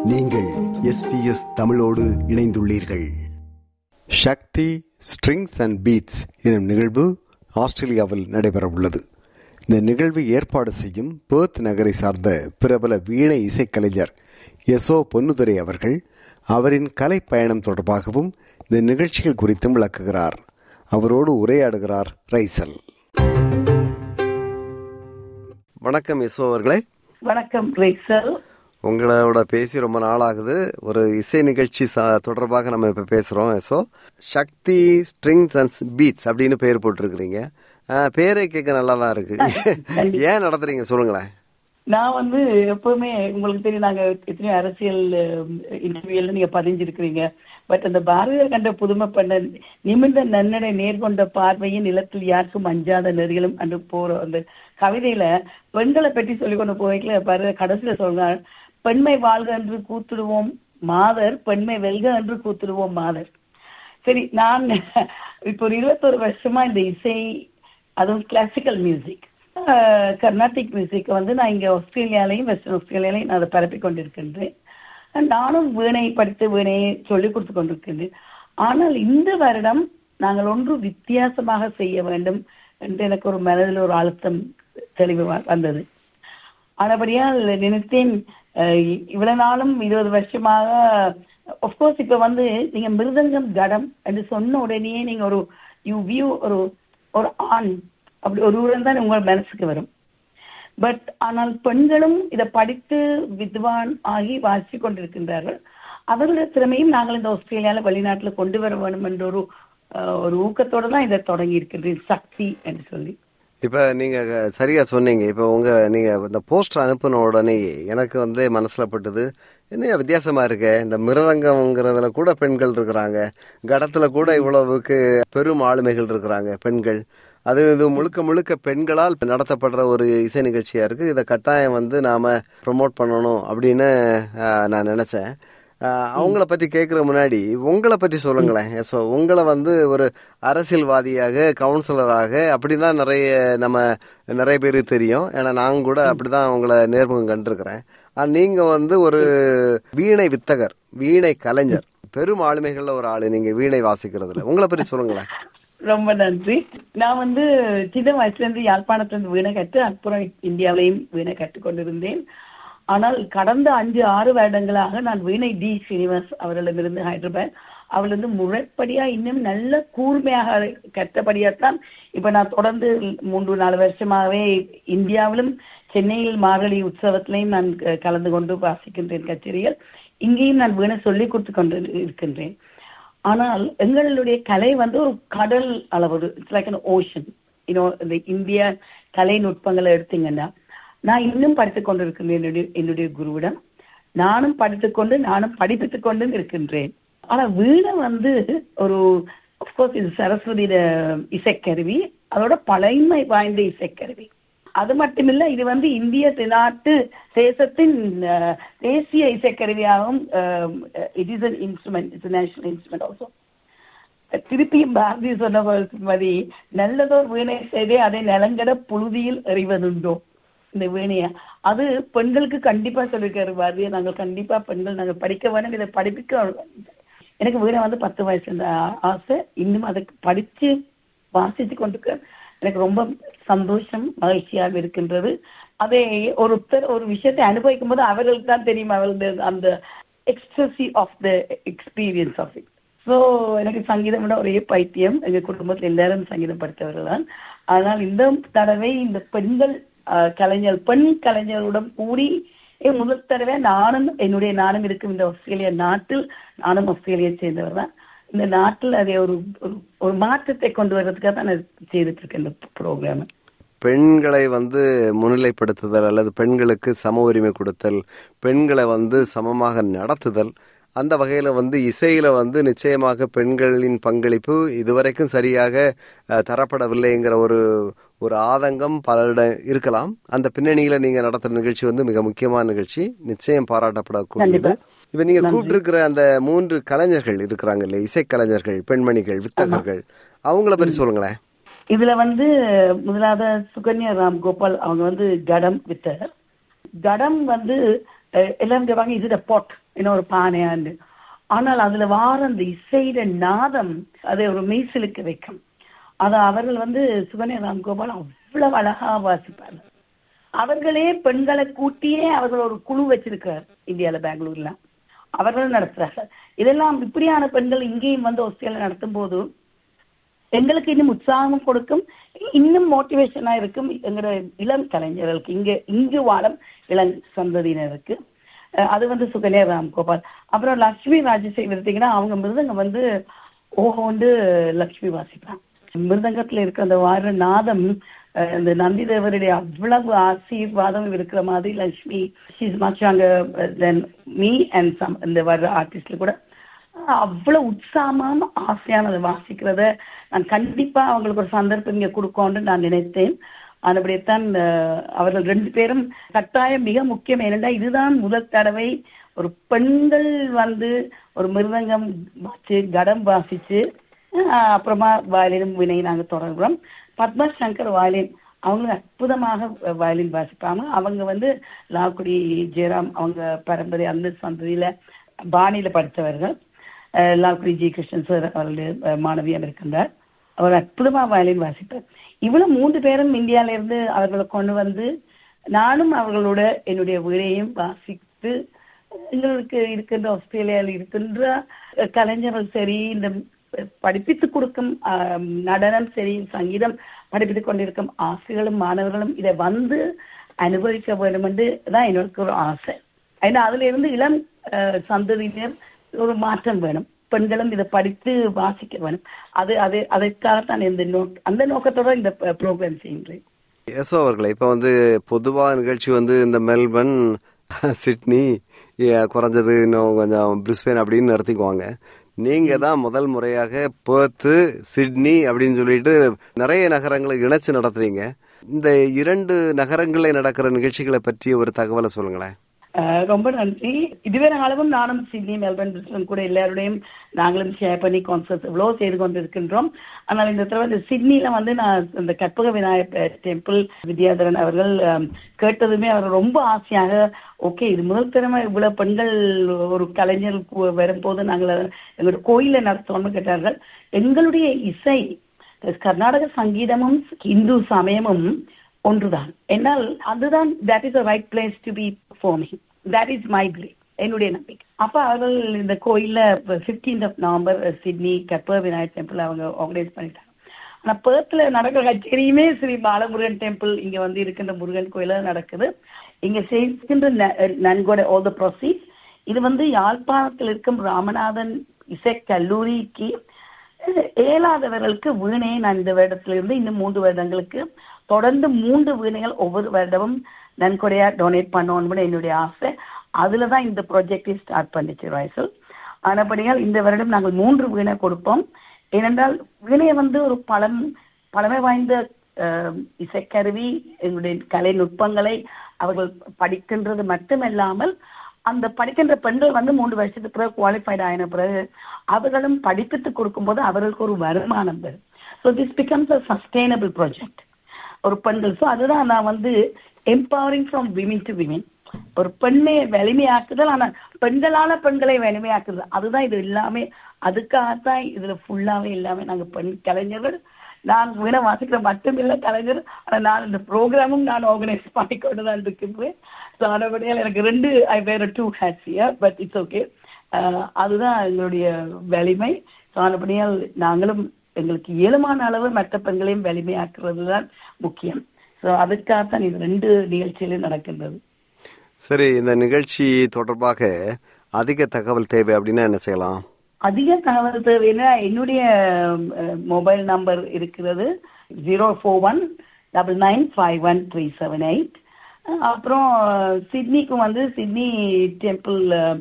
நீங்கள் எஸ்பிஎஸ் தமிழோடு இணைந்துள்ளீர்கள் சக்தி ஸ்ட்ரிங்ஸ் அண்ட் பீட்ஸ் எனும் நிகழ்வு ஆஸ்திரேலியாவில் நடைபெற உள்ளது இந்த நிகழ்வை ஏற்பாடு செய்யும் பேர்த் நகரை சார்ந்த பிரபல வீணை இசைக்கலைஞர் எசோ பொன்னுதுரை அவர்கள் அவரின் கலை பயணம் தொடர்பாகவும் இந்த நிகழ்ச்சிகள் குறித்தும் விளக்குகிறார் அவரோடு உரையாடுகிறார் ரைசல் வணக்கம் எசோ அவர்களே வணக்கம் ரேசல் உங்களோட பேசி ரொம்ப நாள் ஆகுது ஒரு இசை நிகழ்ச்சி சா- தொடர்பாக நம்ம இப்ப பேசுறோம் so Shakthi strings and beats அப்படின்னு பேர் போட்டிருக்கிறீங்க ஆஹ், பேரே கேட்க நல்லா தான் இருக்கு ஏன் நடத்துறீங்க சொல்லுங்களேன் நான் வந்து எப்பவுமே உங்களுக்கு தெரியும் நாங்க எத்தனையோ அரசியல் இன்டர்வியூல நீங்க பதிஞ்சிருக்கிறீங்க பட் அந்த பாரதியார் கண்ட புதுமை பண்ண நிமிர்ந்த நன்னடை நேர்கொண்ட பார்வையின் நிலத்தில் யாருக்கும் அஞ்சாத நெறிகளும் அன்று போற அந்த கவிதையில பெண்களை பற்றி சொல்லி கொண்டு போய்க்கல பாரு கடைசியில சொல்றாங்க பெண்மை வாழ்க என்று கூத்துடுவோம் மாதர் பெண்மை வெல்க என்று கூத்துடுவோம் மாதர் சரி நான் இப்போ ஒரு இருபத்தொரு வருஷமா இந்த இசை அதுவும் கிளாசிக்கல் மியூசிக் கர்நாடிக் மியூசிக் வந்து நான் இங்க ஆஸ்திரேலியாலையும் வெஸ்டர்ன் ஆஸ்திரேலியாலையும் நான் அதை பரப்பி கொண்டிருக்கின்றேன் நானும் வீணை படித்து வீணையை சொல்லிக் கொடுத்து கொண்டிருக்கின்றேன் ஆனால் இந்த வருடம் நாங்கள் ஒன்று வித்தியாசமாக செய்ய வேண்டும் என்று எனக்கு ஒரு மனதில் ஒரு அழுத்தம் தெளிவு வ- வந்தது ஆனபடியால் நினைத்தேன் அஹ், இவ்வளவு நாளும் இருபது வருஷமாக ஒஃப்கோர்ஸ் இப்ப வந்து நீங்க மிருதங்கம் கடம் என்று சொன்ன உடனே நீங்க ஒரு யூ வியூ ஒரு ஒரு ஆண் அப்படி ஒருவன் தான் உங்கள் மனசுக்கு வரும் பட் ஆனால் பெண்களும் இதை படித்து வித்வான் ஆகி வாசி கொண்டிருக்கின்றார்கள் அவர்களுடைய திறமையும் நாங்கள் இந்த ஆஸ்திரேலியால வெளிநாட்டுல கொண்டு வர வேண்டும் என்ற ஒரு அஹ், ஒரு ஊக்கத்தோட தான் இதை தொடங்கி இருக்கின்றேன் சக்தி என்று சொல்லி இப்ப நீங்க சரியா சொன்னீங்க இப்ப உங்க நீங்க இந்த போஸ்டர் அனுப்பின உடனே எனக்கு வந்து மனசுல பட்டது என்ன வித்தியாசமா இருக்கு இந்த மிருதங்கம்ங்கிறதுல கூட பெண்கள் இருக்கிறாங்க கடத்துல கூட இவ்வளவுக்கு பெரும் ஆளுமைகள் இருக்கிறாங்க பெண்கள் அது இது முழுக்க முழுக்க பெண்களால் நடத்தப்படுற ஒரு இசை நிகழ்ச்சியா இருக்கு இதை கட்டாயம் வந்து நாம ப்ரோமோட் பண்ணணும் அப்படின்னு ஆஹ், நான் நினைச்சேன் ஆஹ், அவங்கள பற்றி கேட்கற முன்னாடி உங்களை பற்றி சொல்லுங்களேன் ஸோ உங்களை வந்து ஒரு அரசியல்வாதியாக கவுன்சிலராக அப்படிதான் நிறைய நம்ம நிறைய பேருக்கு தெரியும் ஏன்னா நான் கூட அப்படிதான் உங்களை நேர்முகம் கண்டிருக்கிறேன் ஆனா, நீங்க வந்து ஒரு வீணை வித்தகர் வீணை கலைஞர் பெரும் ஆளுமைகள்ல ஒரு ஆளு நீங்க வீணை வாசிக்கிறதுல உங்களை பற்றி சொல்லுங்களேன் ரொம்ப நன்றி நான் வந்து சின்ன வயசுல இருந்து யாழ்ப்பாணத்துல இருந்து வீணை கற்று அப்புறம் இந்தியாவிலையும் வீணை கற்றுக்கொண்டிருந்தேன் ஆனால் கடந்த அஞ்சு ஆறு வருடங்களாக நான் வீணை டி ஸ்ரீனிவாஸ் அவர்களிடமிருந்து ஹைதராபாத் அவளிருந்து முறைப்படியா இன்னும் நல்ல கூர்மையாக கற்றபடியாத்தான் இப்ப நான் தொடர்ந்து மூன்று நாலு வருஷமாகவே இந்தியாவிலும் சென்னையில் மார்கழி உற்சவத்திலையும் நான் க- கலந்து கொண்டு வாசிக்கின்றேன் கச்சேரிகள் இங்கேயும் நான் வீணை சொல்லிக் கொடுத்து கொண்டு இருக்கின்றேன் ஆனால் எங்களுடைய கலை வந்து ஒரு கடல் அளவு it's like an ocean you know இந்த இந்திய கலை நுட்பங்களை எடுத்தீங்கன்னா நான் இன்னும் படித்துக் கொண்டிருக்கின்றேன் என்னுடைய என்னுடைய குருவிடம் நானும் படித்துக்கொண்டு நானும் படிப்பித்துக் கொண்டும் இருக்கின்றேன் ஆனா வீணை வந்து ஒரு அப்கோர்ஸ் இது சரஸ்வதியோட இசைக்கருவி அதோட பழமை வாய்ந்த இசைக்கருவி அது மட்டுமில்ல இது வந்து இந்திய நாட்டு தேசத்தின் அஹ், தேசிய இசைக்கருவியாகவும் it is an instrument it's national instrument also திருப்பியும் பாரதி சொன்ன மாதிரி நல்லதோர் வீணை செய்தே அதை நிலங்கட புழுதியில் எறிவதுண்டோ இந்த வீணைய அது பெண்களுக்கு கண்டிப்பா சொல்லியிருக்காரு பாரதிய நாங்கள் கண்டிப்பா பெண்கள் நாங்கள் படிக்க வேணும் இதை படிப்பிக்க எனக்கு வீணை வந்து பத்து வயசுல இருந்த ஆ- ஆசை இன்னும் அதை படிச்சு வாசித்து கொண்டிருக்க எனக்கு ரொம்ப சந்தோஷம் மகிழ்ச்சியாக இருக்கின்றது அதை ஒருத்தர் ஒரு விஷயத்தை அனுபவிக்கும் போது அவர்களுக்கு தான் தெரியும் அவர்களுடைய அந்த ecstasy of the experience of it so எனக்கு சங்கீதம் விட ஒரே பைத்தியம் எங்க குடும்பத்தில் எல்லாரும் சங்கீதம் படித்தவர்கள் தான் ஆனால் இந்த தடவை இந்த பெண்கள் அஹ், கலைஞர் பெண் கலைஞருடன் கூடி ஏன் முதல் தடவை நானும் என்னுடைய நானும் இருக்கும் இந்த ஆஸ்திரேலியா நாட்டில் நானும் ஆஸ்திரேலியா சேர்ந்தவர் தான் இந்த நாட்டில் அதை ஒரு ஒரு- ஒரு மாற்றத்தை கொண்டு வர்றதுக்காக தான் நான் செய்துட்டு இருக்கேன் இந்த ப்ரோக்ராம் பெண்களை வந்து முன்னிலைப்படுத்துதல் அல்லது பெண்களுக்கு சம உரிமை கொடுத்தல் பெண்களை வந்து சமமாக நடத்துதல் அந்த வகையில வந்து இசையில வந்து நிச்சயமாக பெண்களின் பங்களிப்பு இதுவரைக்கும் சரியாக அஹ், தரப்படவில்லைங்கிற ஒரு ஒரு ஆதங்கம் பலரிடம் இருக்கலாம் அந்த பின்னணியில நீங்க நடத்துற நிகழ்ச்சி வந்து மிக முக்கியமான நிகழ்ச்சி நிச்சயம் பாராட்டப்படக்கூடியது இப்ப நீங்க கூப்பிட்டிருக்கிற அந்த மூன்று கலைஞர்கள் இருக்கிறாங்க இல்ல இசைக்கலைஞர்கள் பெண்மணிகள் வித்தகர்கள் அவங்கள பற்றி சொல்லுங்களேன் இதுல வந்து முதலாவது சுகன்யா ராம் கோபால் அவங்க வந்து கடம் வித்தர் கடம் வந்து அஹ் எல்லாரும் கேட்பாங்க இது பொட் இன்னொரு பானையாண்டு ஆனால் அதுல வார அந்த இசையிட நாதம் அதை ஒரு மெய்சிலுக்கு வைக்கும் அது அவர்கள் வந்து சுகன்யா ராம்கோபால் அவ்வளவு அழகா வாசிப்பார்கள் அவர்களே பெண்களை கூட்டியே அவர்கள் ஒரு குழு வச்சிருக்கிறார் இந்தியால பெங்களூர்ல அவர்கள் நடத்துறார்கள் இதெல்லாம் இப்படியான பெண்கள் இங்கேயும் வந்து ஆஸ்திரேலியா நடத்தும் போது எங்களுக்கு இன்னும் உற்சாகம் கொடுக்கும் இன்னும் மோட்டிவேஷனா இருக்கும் எங்களோட இளம் கலைஞர்களுக்கு இங்க இங்கு வாழும் இளம் சந்ததியினருக்கு அஹ் அது வந்து சுகன்யா ராம்கோபால் அப்புறம் லக்ஷ்மி ராஜசேகர் எடுத்தீங்கன்னா அவங்க மிருதங்க வந்து ஓஹோண்டு லக்ஷ்மி வாசிப்பாங்க மிருதங்கத்துல இருக்கிற அந்த வார நாதம் அஹ் இந்த நந்தி தேவருடைய அவ்வளவு ஆசீர்வாதம் இருக்கிற மாதிரி லக்ஷ்மி ஷீஸ் மச் அங்க தென் மீ அண்ட் சம் இந்த வர்ற ஆர்டிஸ்ட்ல கூட அவ்வளவு உற்சாகமான ஆசையானதை வாசிக்கிறத நான் கண்டிப்பா அவங்களுக்கு ஒரு சந்தர்ப்பம் இங்க கொடுக்கணும்னு நான் நினைத்தேன் அதுபடித்தான் அஹ், அவர்கள் ரெண்டு பேரும் கட்டாயம் மிக முக்கியம் ஏனென்றா இதுதான் முதல் தடவை ஒரு பெண்கள் வந்து ஒரு மிருதங்கம் வாசிச்சு கடம் வாசிச்சு அஹ், அப்புறமா வயலினும் வினை நாங்க தொடர்கிறோம் பத்மா சங்கர் வயலின் அவங்க அற்புதமாக வயலின் வாசிப்பாங்க அவங்க வந்து லாக்குடி ஜெயராம் அவங்க பரம்பரை அந்த சந்ததியில பாணியில படித்தவர்கள் அஹ் லால்குடி ஜி கிருஷ்ணன் சார் அவருடைய அஹ், மாணவியாக இருக்கின்றார் அவர் அற்புதமா வயலின் வாசிப்பார் இவ்வளவு மூன்று பேரும் இந்தியால இருந்து அவர்களை கொண்டு வந்து நானும் அவர்களோட என்னுடைய வீணையும் வாசித்து எங்களுக்கு இருக்கின்ற ஆஸ்திரேலியாவில் இருக்கின்ற அஹ், கலைஞர்கள் சரி இந்த படிப்பித்துக் கொடுக்கும் ஆஹ், நடனம் சரி சங்கீதம் படிப்பித்துக் கொண்டிருக்கும் ஆசிரியர்களும் மாணவர்களும் இதை வந்து அனுபவிக்க வேண்டும் என்று தான் எனக்கு ஒரு ஆசை ஏன்னா அதுல இருந்து இளம் அஹ், சந்ததியினர் ஒரு மாற்றம் வேணும் பெண்களும் இதை படித்து வாசிக்க வேணும் அது அது அதற்காகத்தான் இந்த நோக் அந்த நோக்கத்தோட இந்த ப்ரோக்ராம் செய்கின்றேன் யசோ அவர்களே இப்போ வந்து பொதுவாக நிகழ்ச்சி வந்து இந்த மெல்பர்ன் சிட்னி ஏ, குறைஞ்சது இன்னும் கொஞ்சம் பிரிஸ்பேன் அப்படின்னு நடத்திக்குவாங்க நீங்க தான் முதல் முறையாக பேர்த்து சிட்னி அப்படின்னு சொல்லிட்டு நிறைய நகரங்களை இணைச்சு நடத்துறீங்க இந்த இரண்டு நகரங்களில் நடக்கிற நிகழ்ச்சிகளை பற்றி ஒரு தகவலை சொல்லுங்களேன் அஹ் ரொம்ப நன்றி இதுவரை அளவும் நானும் சிட்னி மெல்பர்ன் பிரிஸ்பன் கூட எல்லாரோடையும் நாங்களும் ஷேர் பண்ணி கான்சர்ட் இவ்வளோ செய்து கொண்டிருக்கின்றோம் ஆனால் இந்த தடவை இந்த சிட்னில வந்து நான் இந்த கற்பக விநாயகர் டெம்பிள் வித்யாதரன் அவர்கள் அஹ், கேட்டதுமே அவர் ரொம்ப ஆசையாக ஓகே இது முதல் திறமை இவ்வளவு பெண்கள் ஒரு கலைஞர் கு- வரும்போது நாங்கள் எங்களுடைய கோயில நடத்தோம்னு கேட்டார்கள் எங்களுடைய இசை கர்நாடக சங்கீதமும் இந்து சமயமும் ஒன்றுதான் என்னால் அதுதான் that is right place to be performing that is my believe என்னுடைய நம்பிக்கை அப்ப அவர்கள் இந்த கோயில்ல பிப்டீன்த் ஆஃப் நவம்பர் சிட்னி கற்ப விநாயகர் டெம்பிள் அவங்க ஆர்கனைஸ் பண்ணிட்டாங்க ஆனா பேர்த்ல நடக்கிற கச்சேரியுமே ஸ்ரீ பாலமுருகன் டெம்பிள் இங்க வந்து இருக்கின்ற முருகன் கோயில நடக்குது இங்க செய்கின்ற ந- நன்கொடை ஆல் த ப்ரொசீட் இது வந்து யாழ்ப்பாணத்தில் இருக்கும் ராமநாதன் இசை கல்லூரிக்கு இயலாதவர்களுக்கு வீணையை நான் இந்த வருடத்திலிருந்து இன்னும் மூன்று வருடங்களுக்கு தொடர்ந்து மூன்று வீணைகள் ஒவ்வொரு வருடமும் நன்கொடையா டொனேட் பண்ணணும்னு என்னுடைய ஆசை அதுல தான் இந்த ப்ராஜெக்டை ஸ்டார்ட் பண்ணிச்சு ராய்சல் ஆனபடியால் இந்த வருடம் நாங்கள் மூன்று வீணை கொடுப்போம் ஏனென்றால் வீணையை வந்து ஒரு பழம் பழமை வாய்ந்த அஹ், இசைக்கருவி எங்களுடைய கலை நுட்பங்களை அவர்கள் படிக்கின்றது மட்டுமல்லாமல் அந்த படிக்கின்ற பெண்கள் வந்து மூன்று வருஷத்துக்கு பிறகு குவாலிஃபைட் ஆயின பிறகு அவர்களும் படிப்பித்து கொடுக்கும்போது அவர்களுக்கு ஒரு வருமானம் வரும் so this becomes a sustainable project ஒரு பெண்கள் ஸோ அதுதான் நான் வந்து empowering from women to women ஒரு பெண்ணை வலிமையாக்குதல் ஆனா பெண்களால பெண்களை வலிமையாக்குதல் அதுதான் இது எல்லாமே அதுக்காகத்தான் இதுல ஃபுல்லாவே எல்லாமே நாங்க பெண் கலைஞர்கள் நான் வீணை வாசிக்கிற மட்டும் இல்ல கலைஞர் ஆனா நான் இந்த ப்ரோக்ராமும் நான் ஆர்கனைஸ் பண்ணி கொண்டு தான் இருக்கிறேன் ஸோ அதபடியால் எனக்கு ரெண்டு I wear two hats here but it's okay அதுதான் எங்களுடைய வலிமை ஸோ அதபடியால் நாங்களும் எங்களுக்கு இயலுமான அளவு மற்ற பெண்களையும் வலிமையாக்குறது தான் முக்கியம் ஸோ அதுக்காகத்தான் இது ரெண்டு நிகழ்ச்சியிலும் நடக்கின்றது சரி இந்த நிகழ்ச்சி தொடர்பாக அதிக தகவல் தேவை அப்படின்னா என்ன செய்யலாம் அதிக தகவல் தேவைன்னா என்னுடைய மொபைல் நம்பர் இருக்கிறது zero four one double nine five one three seven eight அப்புறம் சிட்னிக்கும் வந்து சிட்னி டெம்பிள்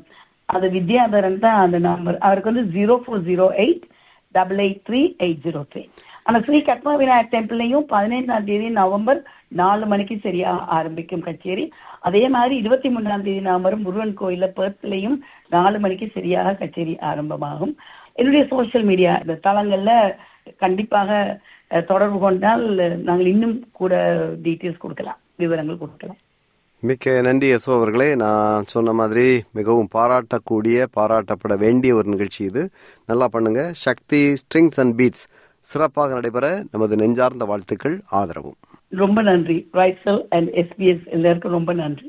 அது வித்யாதரன் தான் அந்த நம்பர் அவருக்கு வந்து zero four zero eight double eight three eight zero three ஆனா ஸ்ரீ கட்மா விநாயகர் டெம்பிள்லையும் பதினைந்தாம் தேதி நவம்பர் நாலு மணிக்கு சரியா ஆரம்பிக்கும் கச்சேரி அதே மாதிரி இருபத்தி மூணாம் தேதி நவம்பர் முருகன் கோயில்ல பேர்த்லையும் நாலு மணிக்கு சரியாக கச்சேரி ஆரம்பமாகும் என்னுடைய சோஷியல் மீடியா இந்த தளங்கள்ல கண்டிப்பாக அஹ், தொடர்பு கொண்டால் நாங்கள் இன்னும் கூட டீட்டெயில்ஸ் கொடுக்கலாம் விவரங்கள் கொடுக்கலாம் மிக்க நன்றி யசோ அவர்களே நான் சொன்ன மாதிரி மிகவும் பாராட்டக்கூடிய பாராட்டப்பட வேண்டிய ஒரு நிகழ்ச்சி இது நல்லா பண்ணுங்க சக்தி ஸ்ட்ரிங்ஸ் அண்ட் பீட்ஸ் சிறப்பாக நடைபெற நமது நெஞ்சார்ந்த வாழ்த்துக்கள் ஆதரவும் ரொம்ப நன்றி ரைசல் அண்ட் எஸ்பிஎஸ் எல்லாருக்கும் ரொம்ப நன்றி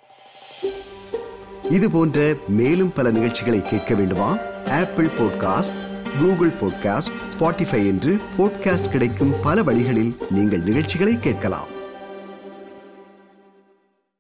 இது போன்ற மேலும் பல நிகழ்ச்சிகளை கேட்க வேண்டுமா Apple podcast Google podcast Spotify என்று பாட்காஸ்ட் கிடைக்கும் பல வழிகளில் நீங்கள் நிகழ்ச்சிகளை கேட்கலாம்